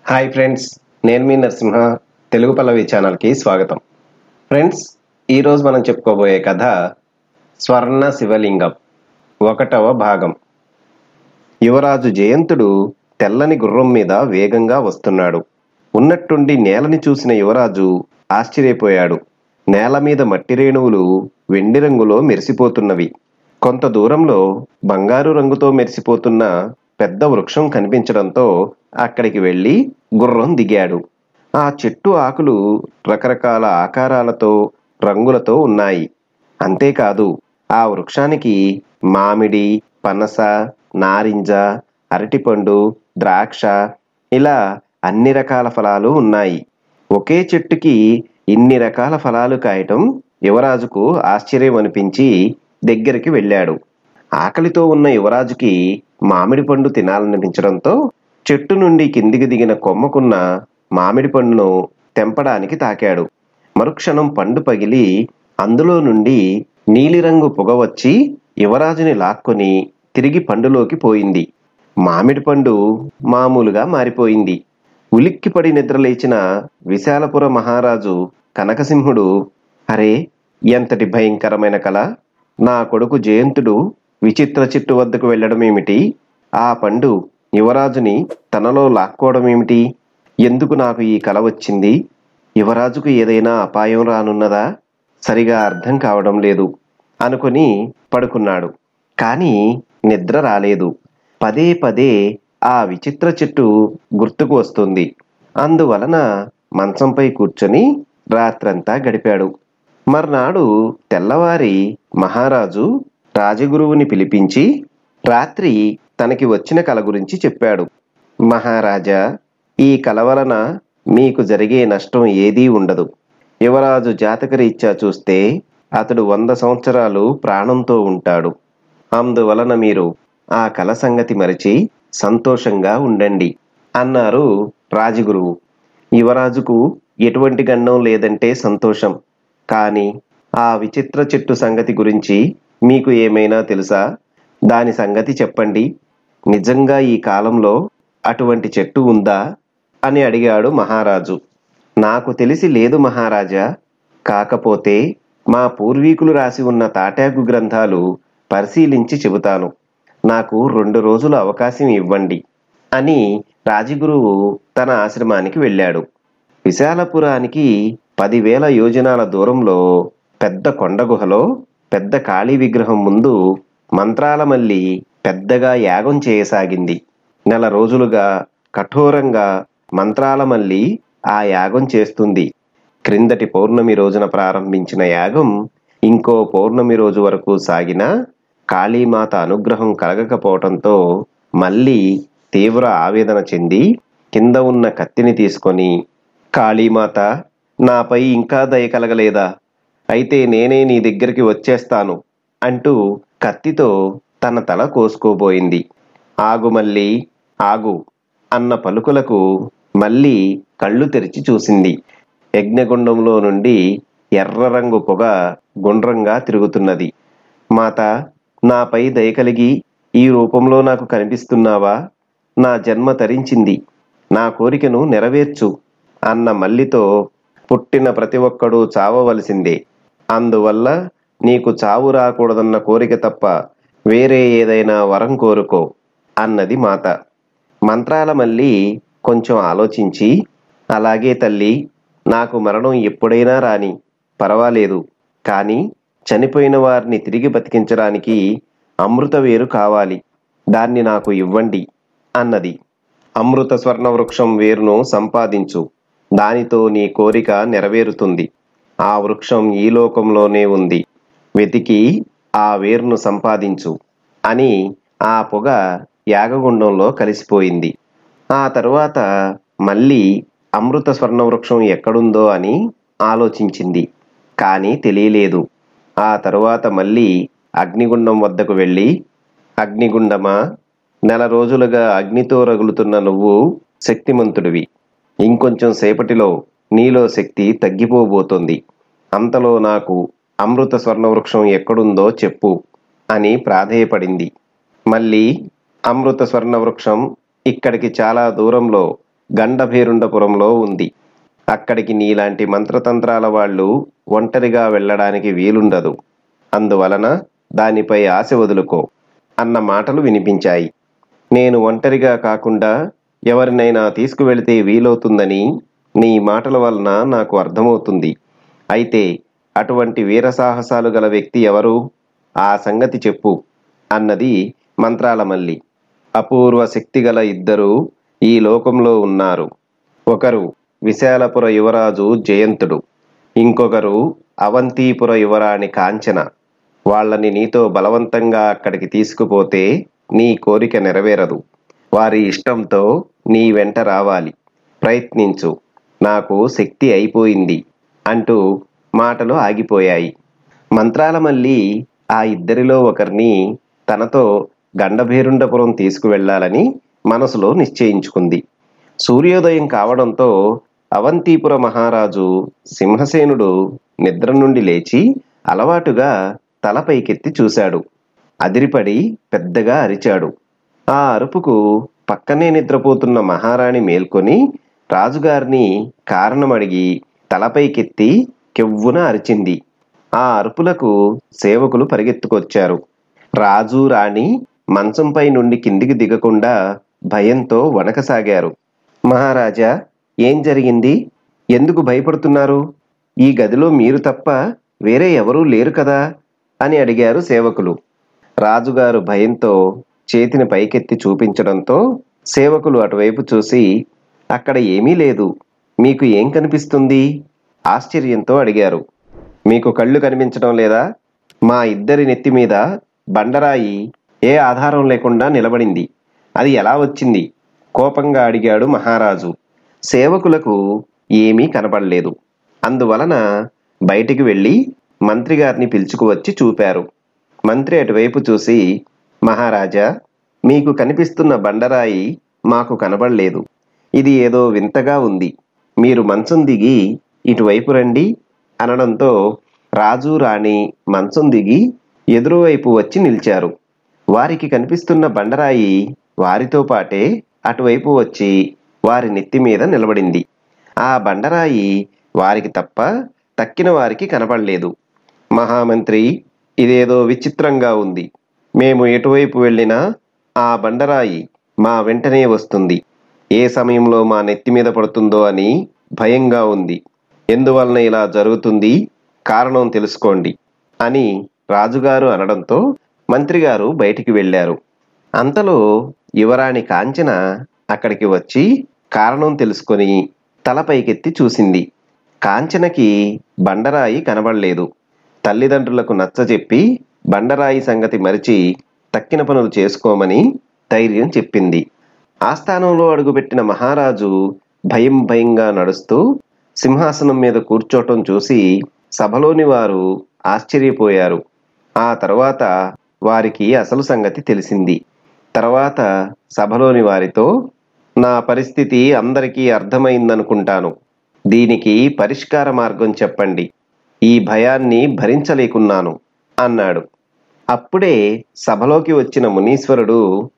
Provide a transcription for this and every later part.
hi friends నేను మీ నరసింహ తెలుగు పల్లవి ఛానల్కి స్వాగతం ఫ్రెండ్స్ ఈరోజు మనం చెప్పుకోబోయే కథ స్వర్ణ శివలింగం ఒకటవ భాగం యువరాజు జయంతుడు తెల్లని గుర్రం మీద వేగంగా వస్తున్నాడు ఉన్నట్టుండి నేలని చూసిన యువరాజు ఆశ్చర్యపోయాడు నేల మీద మట్టి రేణువులు వెండి రంగులో మెరిసిపోతున్నవి కొంత దూరంలో బంగారు రంగుతో మెరిసిపోతున్న పెద్ద వృక్షం కనిపించడంతో అక్కడికి వెళ్ళి గుర్రం దిగాడు ఆ చెట్టు ఆకులు రకరకాల ఆకారాలతో రంగులతో ఉన్నాయి అంతేకాదు ఆ వృక్షానికి మామిడి పనస నారింజ అరటిపండు ద్రాక్ష ఇలా అన్ని రకాల ఫలాలు ఉన్నాయి ఒకే చెట్టుకి ఇన్ని రకాల ఫలాలు కాయటం యువరాజుకు ఆశ్చర్యం అనిపించి దగ్గరికి వెళ్ళాడు ఆకలితో ఉన్న యువరాజుకి మామిడి పండు తినాలనిపించడంతో చెట్టు నుండి కిందికి దిగిన కొమ్మకున్న మామిడి పండును తెంపడానికి తాకాడు మరుక్షణం పండు పగిలి అందులో నుండి నీలిరంగు పొగ వచ్చి యువరాజుని లాక్కొని తిరిగి పండులోకి పోయింది మామిడి పండు మామూలుగా మారిపోయింది ఉలిక్కిపడి నిద్రలేచిన విశాలపుర మహారాజు కనకసింహుడు అరే ఎంతటి భయంకరమైన కల నా కొడుకు జయంతుడు విచిత్ర చెట్టు వద్దకు వెళ్ళడం ఏమిటి ఆ పండు యువరాజుని తనలో లాక్కోవడం ఏమిటి ఎందుకు నాకు ఈ కల వచ్చింది యువరాజుకు ఏదైనా అపాయం రానున్నదా సరిగా అర్థం కావడం లేదు అనుకుని పడుకున్నాడు కానీ నిద్ర రాలేదు పదే పదే ఆ విచిత్ర చెట్టు గుర్తుకు వస్తుంది అందువలన మంచంపై కూర్చొని రాత్రంతా గడిపాడు మర్నాడు తెల్లవారి మహారాజు రాజగురువుని పిలిపించి రాత్రి తనకి వచ్చిన కల గురించి చెప్పాడు మహారాజా ఈ కల వలన మీకు జరిగే నష్టం ఏదీ ఉండదు యువరాజు జాతకరీత్యా చూస్తే అతడు వంద సంవత్సరాలు ప్రాణంతో ఉంటాడు అందువలన మీరు ఆ కల సంగతి మరిచి సంతోషంగా ఉండండి అన్నారు రాజగురువు యువరాజుకు ఎటువంటి గండం లేదంటే సంతోషం కానీ ఆ విచిత్ర చెట్టు సంగతి గురించి మీకు ఏమైనా తెలుసా దాని సంగతి చెప్పండి నిజంగా ఈ కాలంలో అటువంటి చెట్టు ఉందా అని అడిగాడు మహారాజు నాకు తెలిసి లేదు మహారాజా కాకపోతే మా పూర్వీకులు రాసి ఉన్న తాటాకు గ్రంథాలు పరిశీలించి చెబుతాను నాకు రెండు రోజులు అవకాశం ఇవ్వండి అని రాజగురువు తన ఆశ్రమానికి వెళ్ళాడు విశాలపురానికి పదివేల యోజనాల దూరంలో పెద్ద కొండ గుహలో పెద్ద కాళీ విగ్రహం ముందు మంత్రాల మల్లి పెద్దగా యాగం చేయసాగింది నెల రోజులుగా కఠోరంగా మంత్రాల మల్లి ఆ యాగం చేస్తుంది క్రిందటి పౌర్ణమి రోజున ప్రారంభించిన యాగం ఇంకో పౌర్ణమి రోజు వరకు సాగిన కాళీమాత అనుగ్రహం కలగకపోవటంతో మళ్ళీ తీవ్ర ఆవేదన చెంది కింద ఉన్న కత్తిని తీసుకొని కాళీమాత నాపై ఇంకా దయ కలగలేదా అయితే నేనే నీ దగ్గరికి వచ్చేస్తాను అంటూ కత్తితో తన తల కోసుకోబోయింది ఆగు మళ్ళీ ఆగు అన్న పలుకులకు మళ్ళీ కళ్ళు తెరిచి చూసింది యజ్ఞగుండంలో నుండి ఎర్ర రంగు పొగ గుండ్రంగా తిరుగుతున్నది మాత నాపై దయ కలిగి ఈ రూపంలో నాకు కనిపిస్తున్నావా నా జన్మ తరించింది నా కోరికను నెరవేర్చు అన్న మల్లితో పుట్టిన ప్రతి ఒక్కడూ చావవలసిందే అందువల్ల నీకు చావు రాకూడదన్న కోరిక తప్ప వేరే ఏదైనా వరం కోరుకో అన్నది మాత మంత్రాల మళ్ళీ కొంచెం ఆలోచించి అలాగే తల్లి నాకు మరణం ఎప్పుడైనా రాని పర్వాలేదు కానీ చనిపోయిన వారిని తిరిగి బతికించడానికి అమృత వేరు కావాలి దాన్ని నాకు ఇవ్వండి అన్నది అమృత స్వర్ణ వృక్షం వేరును సంపాదించు దానితో నీ కోరిక నెరవేరుతుంది ఆ వృక్షం ఈ లోకంలోనే ఉంది వెతికి ఆ వేరును సంపాదించు అని ఆ పొగ యాగగుండంలో కలిసిపోయింది ఆ తరువాత మళ్ళీ అమృత స్వర్ణ వృక్షం ఎక్కడుందో అని ఆలోచించింది కానీ తెలియలేదు ఆ తరువాత మళ్ళీ అగ్నిగుండం వద్దకు వెళ్ళి అగ్నిగుండమా నెల రోజులుగా అగ్నితో రగులుతున్న నువ్వు శక్తిమంతుడివి ఇంకొంచెం సేపటిలో నీలో శక్తి తగ్గిపోబోతోంది అంతలో నాకు అమృత స్వర్ణ వృక్షం ఎక్కడుందో చెప్పు అని ప్రాధేయపడింది మళ్ళీ అమృత స్వర్ణ వృక్షం ఇక్కడికి చాలా దూరంలో గండభేరుండపురంలో ఉంది అక్కడికి నీలాంటి మంత్రతంత్రాల వాళ్ళు ఒంటరిగా వెళ్ళడానికి వీలుండదు అందువలన దానిపై ఆశ వదులుకో అన్న మాటలు వినిపించాయి నేను ఒంటరిగా కాకుండా ఎవరినైనా తీసుకువెళితే వీలవుతుందని నీ మాటల వలన నాకు అర్థమవుతుంది అయితే అటువంటి వీరసాహసాలు గల వ్యక్తి ఎవరు ఆ సంగతి చెప్పు అన్నది మంత్రాల మల్లి అపూర్వ శక్తి గల ఇద్దరు ఈ లోకంలో ఉన్నారు ఒకరు విశాలపుర యువరాజు జయంతుడు ఇంకొకరు అవంతిపుర యువరాణి కాంచన వాళ్ళని నీతో బలవంతంగా అక్కడికి తీసుకుపోతే నీ కోరిక నెరవేరదు వారి ఇష్టంతో నీ వెంట రావాలి ప్రయత్నించు నాకు శక్తి అయిపోయింది అంటూ మాటలు ఆగిపోయాయి మంత్రాల మళ్ళీ ఆ ఇద్దరిలో ఒకరిని తనతో గండభేరుండపురం తీసుకువెళ్లాలని మనసులో నిశ్చయించుకుంది సూర్యోదయం కావడంతో అవంతిపుర మహారాజు సింహసేనుడు నిద్ర నుండి లేచి అలవాటుగా తల పైకెత్తి చూశాడు అదిరిపడి పెద్దగా అరిచాడు ఆ అరుపుకు పక్కనే నిద్రపోతున్న మహారాణి మేల్కొని రాజుగారిని కారణం అడిగి తలపైకెత్తి కెవ్వున అరిచింది ఆ అరుపులకు సేవకులు పరిగెత్తుకొచ్చారు రాజు రాణి మంచంపై నుండి కిందికి దిగకుండా భయంతో వణకసాగారు మహారాజా ఏం జరిగింది ఎందుకు భయపడుతున్నారు ఈ గదిలో మీరు తప్ప వేరే ఎవరూ లేరు కదా అని అడిగారు సేవకులు రాజుగారు భయంతో చేతిని పైకెత్తి చూపించడంతో సేవకులు అటువైపు చూసి అక్కడ ఏమీ లేదు మీకు ఏం కనిపిస్తుంది ఆశ్చర్యంతో అడిగారు మీకు కళ్ళు కనిపించడం లేదా మా ఇద్దరి నెత్తి మీద బండరాయి ఏ ఆధారం లేకుండా నిలబడింది అది ఎలా వచ్చింది కోపంగా అడిగాడు మహారాజు సేవకులకు ఏమీ కనపడలేదు అందువలన బయటికి వెళ్ళి మంత్రి గారిని పిలుచుకువచ్చి చూపారు మంత్రి అటువైపు చూసి మహారాజా మీకు కనిపిస్తున్న బండరాయి మాకు కనబడలేదు ఇది ఏదో వింతగా ఉంది మీరు మంచం దిగి ఇటువైపు రండి అనడంతో రాజు రాణి మంచం దిగి ఎదురువైపు వచ్చి నిలిచారు వారికి కనిపిస్తున్న బండరాయి వారితో పాటే అటువైపు వచ్చి వారి నెత్తి మీద నిలబడింది ఆ బండరాయి వారికి తప్ప తక్కిన వారికి కనపడలేదు మహామంత్రి ఇదేదో విచిత్రంగా ఉంది మేము ఎటువైపు వెళ్ళినా ఆ బండరాయి మా వెంటనే వస్తుంది ఏ సమయంలో మా నెత్తి మీద పడుతుందో అని భయంగా ఉంది ఎందువలన ఇలా జరుగుతుంది కారణం తెలుసుకోండి అని రాజుగారు అనడంతో మంత్రిగారు బయటికి వెళ్ళారు అంతలో యువరాణి కాంచన అక్కడికి వచ్చి కారణం తెలుసుకొని తల పైకెత్తి చూసింది కాంచనకి బండరాయి కనబడలేదు తల్లిదండ్రులకు నచ్చజెప్పి బండరాయి సంగతి మరిచి తక్కిన పనులు చేసుకోమని ధైర్యం చెప్పింది ఆస్థానంలో అడుగుపెట్టిన మహారాజు భయం భయంగా నడుస్తూ సింహాసనం మీద కూర్చోటం చూసి సభలోని వారు ఆశ్చర్యపోయారు ఆ తర్వాత వారికి అసలు సంగతి తెలిసింది తర్వాత సభలోని వారితో నా పరిస్థితి అందరికీ అర్థమైందనుకుంటాను దీనికి పరిష్కార మార్గం చెప్పండి ఈ భయాన్ని భరించలేకున్నాను అన్నాడు అప్పుడే సభలోకి వచ్చిన మునీశ్వరుడు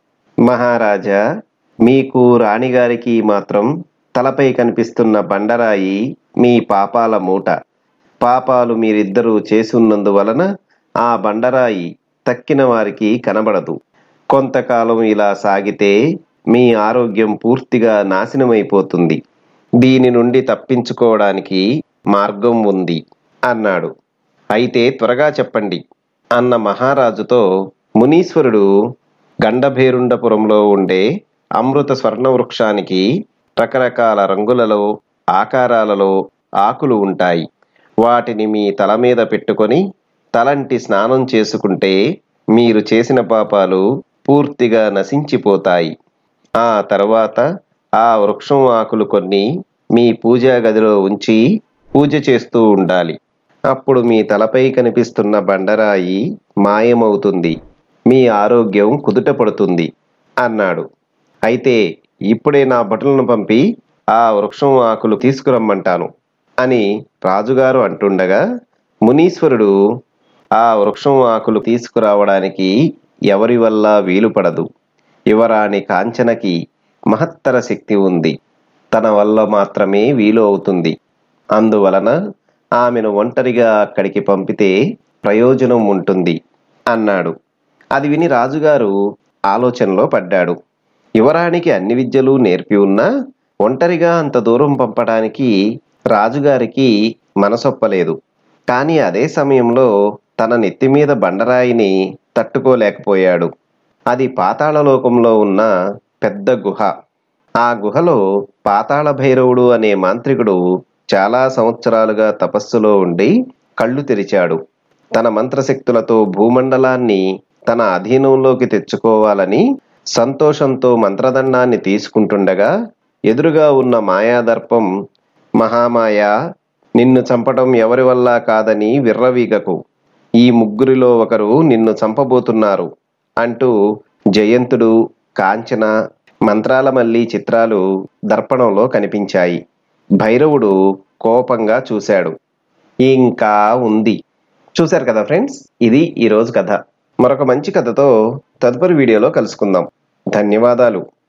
మహారాజా మీకు రాణిగారికి మాత్రం తలపై కనిపిస్తున్న బండరాయి మీ పాపాల మూట పాపాలు మీరిద్దరూ చేసున్నందువలన ఆ బండరాయి తక్కిన వారికి కనబడదు కొంతకాలం ఇలా సాగితే మీ ఆరోగ్యం పూర్తిగా నాశనమైపోతుంది దీని నుండి తప్పించుకోవడానికి మార్గం ఉంది అన్నాడు అయితే త్వరగా చెప్పండి అన్న మహారాజుతో మునీశ్వరుడు గండభేరుండపురంలో ఉండే అమృత స్వర్ణ వృక్షానికి రకరకాల రంగులలో ఆకారాలలో ఆకులు ఉంటాయి వాటిని మీ తల మీద పెట్టుకొని తలంటి స్నానం చేసుకుంటే మీరు చేసిన పాపాలు పూర్తిగా నశించిపోతాయి ఆ తర్వాత ఆ వృక్షం ఆకులు కొన్ని మీ పూజా గదిలో ఉంచి పూజ చేస్తూ ఉండాలి అప్పుడు మీ తలపై కనిపిస్తున్న బండరాయి మాయమవుతుంది మీ ఆరోగ్యం కుదుట పడుతుంది అన్నాడు అయితే ఇప్పుడే నా భటులను పంపి ఆ వృక్షం ఆకులు తీసుకురమ్మంటాను అని రాజుగారు అంటుండగా మునీశ్వరుడు ఆ వృక్షం ఆకులు తీసుకురావడానికి ఎవరి వల్ల వీలుపడదు యువరాణి కాంచనకి మహత్తర శక్తి ఉంది తన వల్ల మాత్రమే వీలు అవుతుంది అందువలన ఆమెను ఒంటరిగా అక్కడికి పంపితే ప్రయోజనం ఉంటుంది అన్నాడు అది విని రాజుగారు ఆలోచనలో పడ్డాడు యువరానికి అన్ని విద్యలు నేర్పి ఉన్నా ఒంటరిగా అంత దూరం పంపడానికి రాజుగారికి మనసొప్పలేదు కానీ అదే సమయంలో తన నెత్తి మీద బండరాయిని తట్టుకోలేకపోయాడు అది పాతాళలోకంలో ఉన్న పెద్ద గుహ ఆ గుహలో పాతాళ భైరవుడు అనే మాంత్రికుడు చాలా సంవత్సరాలుగా తపస్సులో ఉండి కళ్ళు తెరిచాడు తన మంత్రశక్తులతో భూమండలాన్ని తన అధీనంలోకి తెచ్చుకోవాలని సంతోషంతో మంత్రదండాన్ని తీసుకుంటుండగా ఎదురుగా ఉన్న మాయాదర్పం మహామాయ నిన్ను చంపడం ఎవరి వల్ల కాదని విర్రవీగకు ఈ ముగ్గురిలో ఒకరు నిన్ను చంపబోతున్నారు అంటూ జయంతుడు కాంచన మంత్రాల మల్లి చిత్రాలు దర్పణంలో కనిపించాయి భైరవుడు కోపంగా చూశాడు ఇంకా ఉంది చూశారు కదా ఫ్రెండ్స్ ఇది ఈరోజు కథ మరొక మంచి కథతో తదుపరి వీడియోలో కలుసుకుందాం ధన్యవాదాలు